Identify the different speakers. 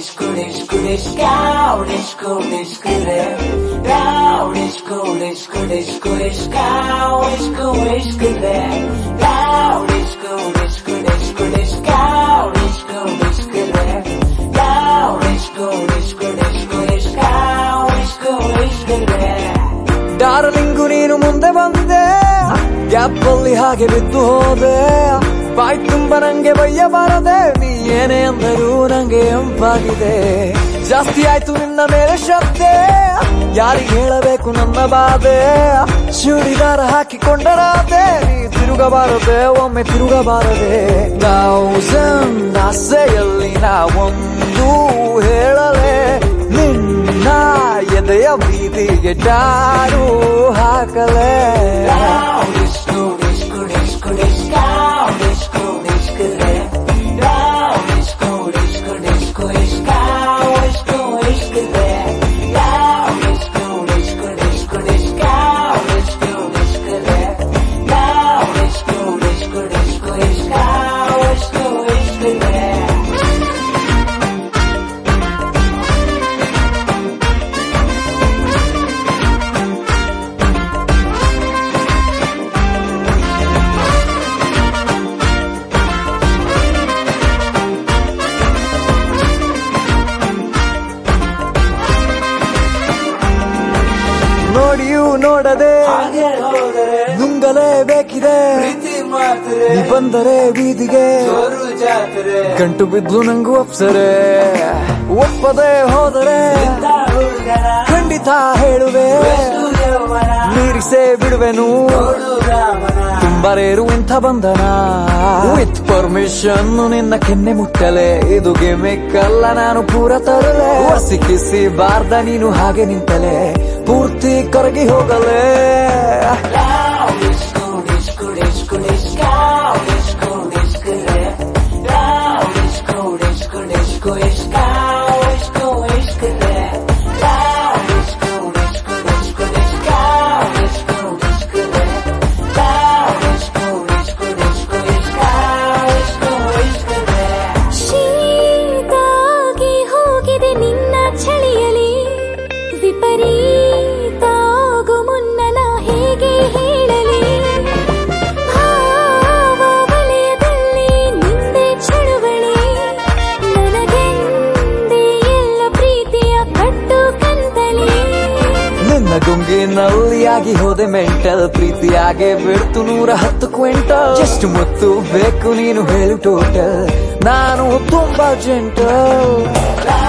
Speaker 1: disco, disco, disco, disco, disco, down, disco, disco, disco, disco, disco, disco, down, disco, disco, disco, disco, disco, disco, down, disco, disco, disco, disco, disco, disco,
Speaker 2: darling ನೀನು ಮುಂದೆ ಬಂದೆ ಗ್ಯಾಪಲ್ಲಿ ಹಾಗೆ ಬಿದ್ದು ಹೋದೆ ಬಾಯ್ ತುಂಬ ನಂಗೆ ಬಯ್ಯಬಾರದೆ ನೀ ಏನೇ ಅಂದರೂ ನಂಗೆ ಎಂಪಾಗಿದೆ ಜಾಸ್ತಿ ಆಯ್ತು ನಿನ್ನ ಮೇಲೆ ಶ್ರದ್ಧೆ ಯಾರಿಗೆ ಹೇಳಬೇಕು ನನ್ನ ಬಾಧೆ ಚೂಡಿದಾರ ಹಾಕಿಕೊಂಡರಾದೆ ನೀ ತಿರುಗಬಾರದೆ ಒಮ್ಮೆ ತಿರುಗಬಾರದೆ ಥೌಸಂಡ್ ಆಸೆಯಲ್ಲಿ ನಾವೊಂದು ಹೇಳಲೆ ನಿನ್ನ ಎದೆಯ ಬೀದಿಗೆ ಟಾರು ಹಾಕಲೆ
Speaker 1: down, disco, disco, disco, disco, disco, disco, down, disco, disco, disco, disco, disco, disco, down, disco, disco, disco, disco, disco, disco, down, disco, disco, disco, disco, disco, disco,
Speaker 2: ನೋಡಿಯೂ ನೋಡದೆ
Speaker 1: ಹಾಗೆ ಹೋದರೆ
Speaker 2: ನುಂಗಲೇಬೇಕಿದೆ
Speaker 1: ಪ್ರೀತಿ ಮಾಡ್ತಾರೆ
Speaker 2: ನೀ ಬಂದರೆ ಬೀದಿಗೆ
Speaker 1: ಜೋರು ಜಾತ್ರೆ
Speaker 2: ಗಂಟು ಬಿದ್ದು ನಂಗೂ ಅಪ್ಸರೆ ಒಪ್ಪದೆ ಹೋದರೆ
Speaker 1: ಹುಡುಗನ
Speaker 2: ಖಂಡಿತ ಹೇಳುವೆ
Speaker 1: ಯೌವನ
Speaker 2: ಮೀರಿಸೇ ಬಿಡುವೆನು
Speaker 1: ನೋಡು ರಾಮನ
Speaker 2: ತುಂಬರೇರು ಇಂಥ ಬಂಧನ ವಿತ್ ಪರ್ಮಿಷನ್ ನಿನ್ನ ಕೆನ್ನೆ ಮುಟ್ಟಲೆ ಇದು ಗಿಮಿಕ್ಕಲ್ಲ ನಾನು ಪೂರ ತರಲೆ ಸಿಕ್ಕಿಸಿ ಬಾರ್ದ ನೀನು ಹಾಗೆ ನಿಂತಲೆ ಪೂರ್ತಿ ಕರಗಿ ಹೋಗಲೇ
Speaker 1: Down, disco, disco, disco, disco, disco, disco, down, disco, disco, disco, disco, disco, disco, down, disco, disco, disco, disco, disco, disco, down, disco, disco, disco, disco, disco, disco,
Speaker 3: ಶೀತಾಗಿ ಹೋಗಿದೆ ನಿನ್ನ ಚಳಿಯಲಿ ವಿಪರೀತ ಆಗು ಮುನ್ನ ನಾ ಹೇಗೆ ಹೇಳಲಿ ಭಾವ ವಲಯದಲ್ಲಿ ನಿಂದೆ ಚಳುವಳಿ ನನಗೆಂದೇ ಎಲ್ಲ ಪ್ರೀತಿಯ ಕಟ್ಟು ಕಂತಲಿ
Speaker 2: ನಿನ್ನ ಗುಂಗಿನಲ್ಲಿ ಆಗಿ ಹೋದೆ ಮೆಂಟಲ್ ಪ್ರೀತಿಯಾಗೆ ಬಿಡ್ತು ನೂರ ಹತ್ತು ಕ್ವಿಂಟಲ್ ಎಷ್ಟು ಮುತ್ತು ಬೇಕು ನೀನು ಹೇಳು ಟೋಟಲ್ ನಾನು ತುಂಬಾ ಜೆಂಟಲ್
Speaker 1: down,